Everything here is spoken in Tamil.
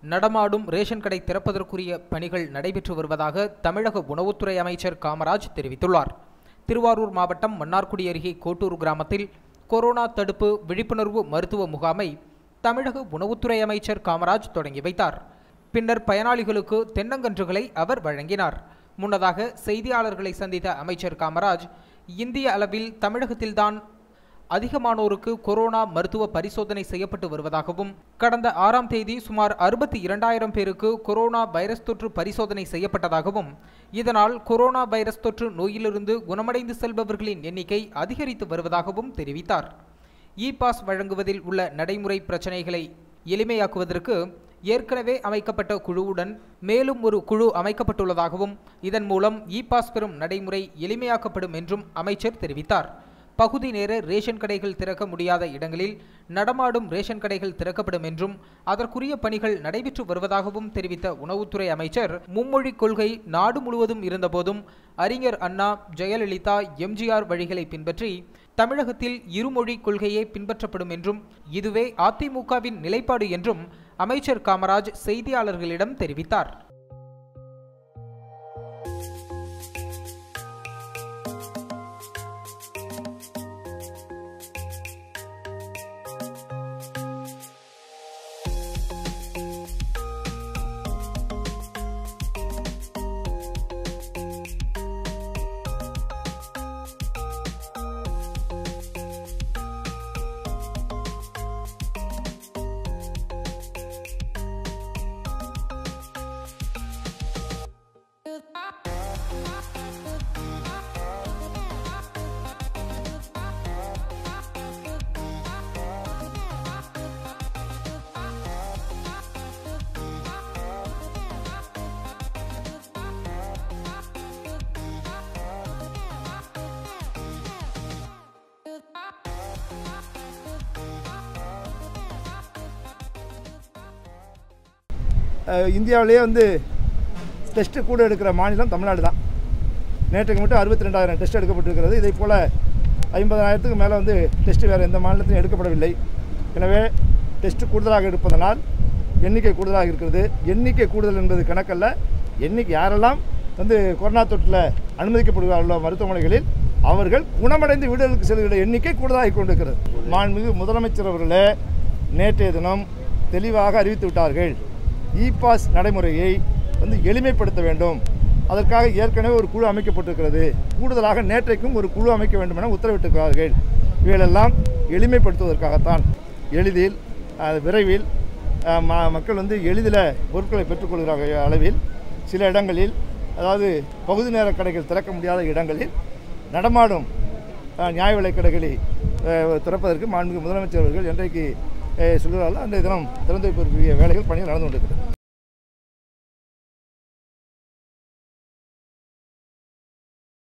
நடமாடும் ரேஷன் கடை திறப்பதற்குரிய பணிகள் நடைபெற்று வருவதாக தமிழக உணவுத்துறை அமைச்சர் காமராஜ் தெரிவித்துள்ளார் திருவாரூர் மாவட்டம் மன்னார்குடி அருகே கோட்டூர் கிராமத்தில் கொரோனா தடுப்பு விழிப்புணர்வு மருத்துவ முகாமை தமிழக உணவுத்துறை அமைச்சர் காமராஜ் தொடங்கி வைத்தார் பின்னர் பயனாளிகளுக்கு தென்னங்கன்றுகளை அவர் வழங்கினார் முன்னதாக செய்தியாளர்களை சந்தித்த அமைச்சர் காமராஜ் இந்திய அளவில் தமிழகத்தில்தான் அதிகமானோருக்கு கொரோனா மருத்துவ பரிசோதனை செய்யப்பட்டு வருவதாகவும் கடந்த ஆறாம் தேதி சுமார் அறுபத்தி இரண்டாயிரம் பேருக்கு கொரோனா வைரஸ் தொற்று பரிசோதனை செய்யப்பட்டதாகவும் இதனால் கொரோனா வைரஸ் தொற்று நோயிலிருந்து குணமடைந்து செல்பவர்களின் எண்ணிக்கை அதிகரித்து வருவதாகவும் தெரிவித்தார் இ பாஸ் வழங்குவதில் உள்ள நடைமுறை பிரச்சனைகளை எளிமையாக்குவதற்கு ஏற்கனவே அமைக்கப்பட்ட குழுவுடன் மேலும் ஒரு குழு அமைக்கப்பட்டுள்ளதாகவும் இதன் மூலம் இ பாஸ் பெறும் நடைமுறை எளிமையாக்கப்படும் என்றும் அமைச்சர் தெரிவித்தார் பகுதி நேர ரேஷன் கடைகள் திறக்க முடியாத இடங்களில் நடமாடும் ரேஷன் கடைகள் திறக்கப்படும் என்றும் அதற்குரிய பணிகள் நடைபெற்று வருவதாகவும் தெரிவித்த உணவுத்துறை அமைச்சர் மும்மொழி கொள்கை நாடு முழுவதும் இருந்தபோதும் அறிஞர் அண்ணா ஜெயலலிதா எம்ஜிஆர் வழிகளை பின்பற்றி தமிழகத்தில் இருமொழி கொள்கையே பின்பற்றப்படும் என்றும் இதுவே அதிமுகவின் நிலைப்பாடு என்றும் அமைச்சர் காமராஜ் செய்தியாளர்களிடம் தெரிவித்தார் அஹ் இந்தியாவிலேயே வந்து டெஸ்ட்டு கூட எடுக்கிற மாநிலம் தமிழ்நாடு தான் நேற்றுக்கு மட்டும் அறுபத்தி ரெண்டாயிரம் டெஸ்ட் எடுக்கப்பட்டிருக்கிறது இதை போல் ஐம்பதாயிரத்துக்கு மேலே வந்து டெஸ்ட் வேறு எந்த மாநிலத்திலும் எடுக்கப்படவில்லை எனவே டெஸ்ட் கூடுதலாக எடுப்பதனால் எண்ணிக்கை கூடுதலாக இருக்கிறது எண்ணிக்கை கூடுதல் என்பது கணக்கல்ல எண்ணிக்கை யாரெல்லாம் வந்து கொரோனா தொற்றில் அனுமதிக்கப்படுகிறார்களோ மருத்துவமனைகளில் அவர்கள் குணமடைந்து வீடுகளுக்கு செல்கிற எண்ணிக்கை கூடுதலாகி கொண்டிருக்கிறது மாண்புமிகு முதலமைச்சர் அவர்களே நேற்றைய தினம் தெளிவாக அறிவித்து விட்டார்கள் இ பாஸ் நடைமுறையை வந்து எளிமைப்படுத்த வேண்டும் அதற்காக ஏற்கனவே ஒரு குழு அமைக்கப்பட்டிருக்கிறது கூடுதலாக நேற்றைக்கும் ஒரு குழு அமைக்க வேண்டும் என உத்தரவிட்டிருக்கிறார்கள் இவைகளெல்லாம் எளிமைப்படுத்துவதற்காகத்தான் எளிதில் அஹ், விரைவில் அஹ், ம- மக்கள் வந்து எளிதில் பொருட்களை பெற்றுக்கொள்கிற அளவில் சில இடங்களில் அதாவது பகுதி நேர கடைகள் திறக்க முடியாத இடங்களில் நடமாடும் அஹ், நியாய விலைக் கடைகளை அஹ், திறப்பதற்கு மாண்புமிகு முதலமைச்சர் அவர்கள் என்றைக்கு அஹ், சொல்கிறார்களோ அந்த தினம் திறந்து வைப்பதற்குரிய வேலைகள் பணிகள் நடந்து கொண்டிருக்கிறது